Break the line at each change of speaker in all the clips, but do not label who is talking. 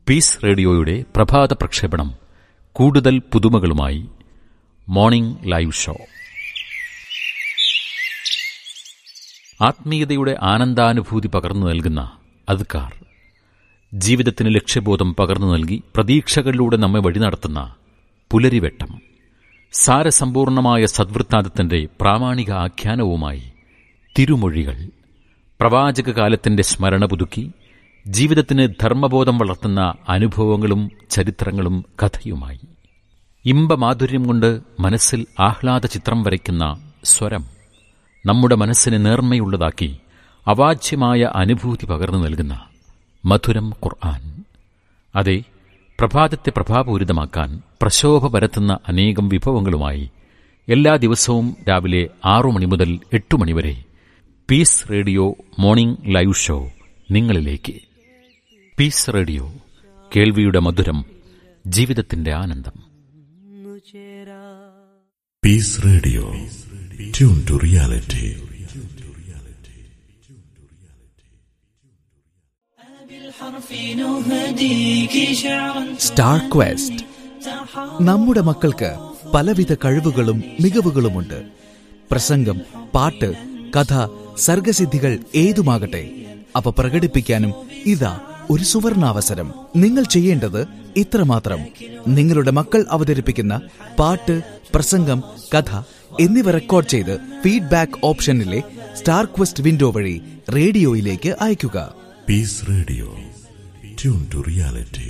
Piece റേഡിയോയുടെ പ്രഭാത പ്രക്ഷേപണം കൂടുതൽ പുതുമകളുമായി മോർണിംഗ് ലൈവ് ഷോ ആത്മീയതയുടെ ആനന്ദാനുഭൂതി പകർന്നു നൽകുന്ന അദ്കാർ ജീവിതത്തിന് ലക്ഷ്യബോധം പകർന്നു നൽകി പ്രതീക്ഷകളിലൂടെ നമ്മെ വഴി നടത്തുന്ന പുലരിവെട്ടം സാരസമ്പൂർണമായ സദ്വൃത്താന്തത്തിന്റെ പ്രാമാണിക ആഖ്യാനവുമായി തിരുമൊഴികൾ പ്രവാചക കാലത്തിന്റെ സ്മരണ പുതുക്കി ജീവിതത്തിന് ധർമ്മബോധം വളർത്തുന്ന അനുഭവങ്ങളും ചരിത്രങ്ങളും കഥയുമായി ഇമ്പമാധുര്യം കൊണ്ട് മനസ്സിൽ ആഹ്ലാദ ചിത്രം വരയ്ക്കുന്ന സ്വരം നമ്മുടെ മനസ്സിനെ നേർമ്മയുള്ളതാക്കി അവാച്യമായ അനുഭൂതി പകർന്നു നൽകുന്ന മധുരം ഖുർആൻ അതെ പ്രഭാതത്തെ പ്രഭാപൂരിതമാക്കാൻ പ്രശോഭ പരത്തുന്ന അനേകം വിഭവങ്ങളുമായി എല്ലാ ദിവസവും രാവിലെ ആറു മണി മുതൽ എട്ടു മണിവരെ peace radio morning live show നിങ്ങളിലേക്ക് പീസ് റേഡിയോ കേൾവിയുടെ മധുരം ജീവിതത്തിന്റെ ആനന്ദം
Peace Radio. Tune to reality.
Star quest നമ്മുടെ മക്കൾക്ക് പലവിധ കഴിവുകളും മികവുകളുമുണ്ട് പ്രസംഗം പാട്ട് കഥ സർഗസിദ്ധികൾ ഏതുമാകട്ടെ അവ പ്രകടിപ്പിക്കാനും ഇതാ ഒരു സുവർണാവസരം നിങ്ങൾ ചെയ്യേണ്ടത് ഇത്രമാത്രം നിങ്ങളുടെ മക്കൾ അവതരിപ്പിക്കുന്ന പാട്ട് പ്രസംഗം കഥ എന്നിവ റെക്കോർഡ് ചെയ്ത് ഫീഡ്ബാക്ക് ഓപ്ഷനിലെ സ്റ്റാർ ക്വസ്റ്റ് വിൻഡോ വഴി റേഡിയോയിലേക്ക് അയയ്ക്കുക
Peace Radio. Tune to reality.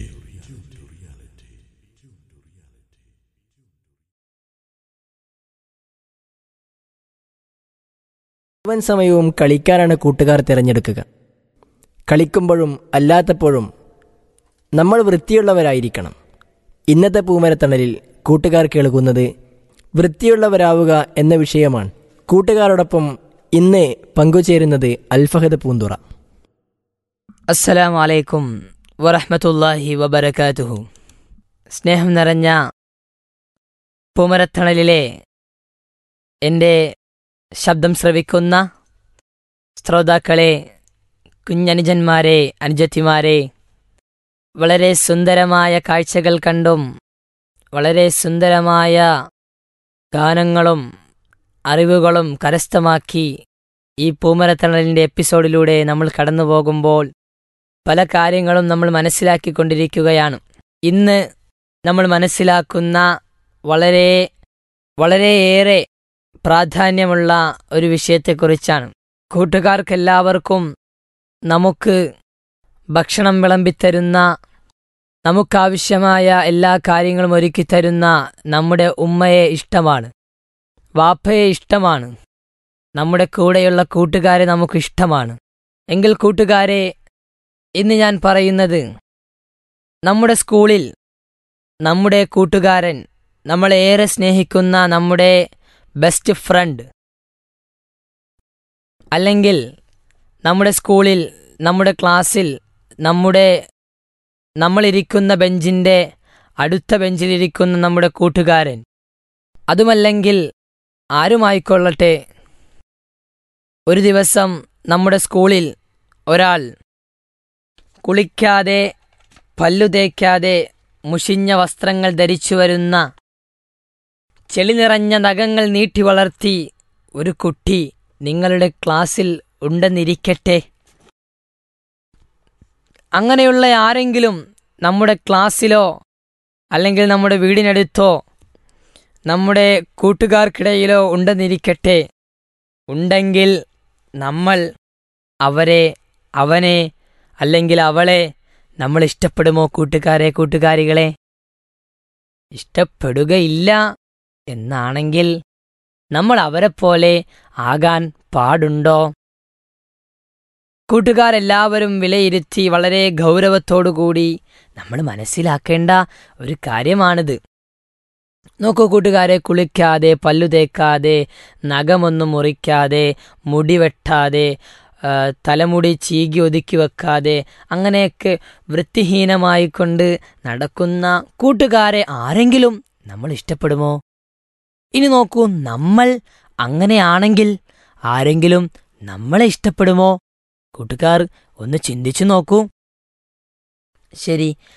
മുഴുവൻ സമയവും കളിക്കാനാണ് കൂട്ടുകാർ തിരഞ്ഞെടുക്കുക കളിക്കുമ്പോഴും അല്ലാത്തപ്പോഴും നമ്മൾ വൃത്തിയുള്ളവരായിരിക്കണം ഇന്നത്തെ പൂമരത്തണലിൽ കൂട്ടുകാർ കേൾക്കുന്നത് വൃത്തിയുള്ളവരാവുക എന്ന വിഷയമാണ് കൂട്ടുകാരോടൊപ്പം ഇന്ന് പങ്കുചേരുന്നത് അൽഫഹദ് പൂന്തുറ
അസ്സലാമു അലൈക്കും വറഹ്മത്തുള്ളാഹി വബറകാതുഹു സ്നേഹം നിറഞ്ഞ പൂമരത്തണലിലെ എൻ്റെ ശബ്ദം ശ്രവിക്കുന്ന ശ്രോതാക്കളെ കുഞ്ഞനുജന്മാരെ അനുജത്തിമാരെ വളരെ സുന്ദരമായ കാഴ്ചകൾ കണ്ടും വളരെ സുന്ദരമായ ഗാനങ്ങളും അറിവുകളും കരസ്ഥമാക്കി ഈ പൂമരത്തണലിൻ്റെ എപ്പിസോഡിലൂടെ നമ്മൾ കടന്നു പോകുമ്പോൾ പല കാര്യങ്ങളും നമ്മൾ മനസ്സിലാക്കിക്കൊണ്ടിരിക്കുകയാണ് ഇന്ന് നമ്മൾ മനസ്സിലാക്കുന്ന വളരെ വളരെയേറെ പ്രാധാന്യമുള്ള ഒരു വിഷയത്തെക്കുറിച്ചാണ് കൂട്ടുകാർക്കെല്ലാവർക്കും നമുക്ക് ഭക്ഷണം വിളമ്പിത്തരുന്ന നമുക്കാവശ്യമായ എല്ലാ കാര്യങ്ങളും ഒരുക്കിത്തരുന്ന നമ്മുടെ ഉമ്മയെ ഇഷ്ടമാണ് വാപ്പയെ ഇഷ്ടമാണ് നമ്മുടെ കൂടെയുള്ള കൂട്ടുകാരെ നമുക്ക് ഇഷ്ടമാണ് എങ്കിൽ കൂട്ടുകാരെ ഇന്ന് ഞാൻ പറയുന്നത് നമ്മുടെ സ്കൂളിൽ നമ്മുടെ കൂട്ടുകാരൻ നമ്മളേറെ സ്നേഹിക്കുന്ന നമ്മുടെ ബെസ്റ്റ് ഫ്രണ്ട് അല്ലെങ്കിൽ നമ്മുടെ സ്കൂളിൽ നമ്മുടെ ക്ലാസ്സിൽ നമ്മുടെ നമ്മളിരിക്കുന്ന ബെഞ്ചിൻ്റെ അടുത്ത ബെഞ്ചിലിരിക്കുന്ന നമ്മുടെ കൂട്ടുകാരൻ അതുമല്ലെങ്കിൽ ആരുമായിക്കൊള്ളട്ടെ ഒരു ദിവസം നമ്മുടെ സ്കൂളിൽ ഒരാൾ കുളിക്കാതെ പല്ലു തേക്കാതെ മുഷിഞ്ഞ വസ്ത്രങ്ങൾ ധരിച്ചു വരുന്ന ചെളി നിറഞ്ഞ നഖങ്ങൾ നീട്ടി വളർത്തി ഒരു കുട്ടി നിങ്ങളുടെ ക്ലാസ്സിൽ ഉണ്ടെന്നിരിക്കട്ടെ അങ്ങനെയുള്ള ആരെങ്കിലും നമ്മുടെ ക്ലാസ്സിലോ അല്ലെങ്കിൽ നമ്മുടെ വീടിനടുത്തോ നമ്മുടെ കൂട്ടുകാർക്കിടയിലോ ഉണ്ടെന്നിരിക്കട്ടെ ഉണ്ടെങ്കിൽ നമ്മൾ അവരെ അവനെ അല്ലെങ്കിൽ അവളെ നമ്മൾ ഇഷ്ടപ്പെടുമോ കൂട്ടുകാരെ കൂട്ടുകാരികളെ ഇഷ്ടപ്പെടുകയില്ല എന്നാണെങ്കിൽ നമ്മൾ അവരെപ്പോലെ ആകാൻ പാടുണ്ടോ കൂട്ടുകാരെല്ലാവരും വിലയിരുത്തി വളരെ ഗൗരവത്തോടുകൂടി നമ്മൾ മനസ്സിലാക്കേണ്ട ഒരു കാര്യമാണിത് നോക്കൂ കൂട്ടുകാരെ കുളിക്കാതെ പല്ലു തേക്കാതെ നഖമൊന്നും മുറിക്കാതെ മുടി വെട്ടാതെ ആ, തലമുടി ചീകി ഒതുക്കി വെക്കാതെ അങ്ങനെയൊക്കെ വൃത്തിഹീനമായി കൊണ്ട് നടക്കുന്ന കൂട്ടുകാരെ ആരെങ്കിലും നമ്മൾ ഇഷ്ടപ്പെടുമോ ഇനി നോക്കൂ നമ്മൾ അങ്ങനെയാണെങ്കിൽ ആരെങ്കിലും നമ്മളെ ഇഷ്ടപ്പെടുമോ കൂട്ടുകാർ ഒന്ന് ചിന്തിച്ചു നോക്കൂ ശരി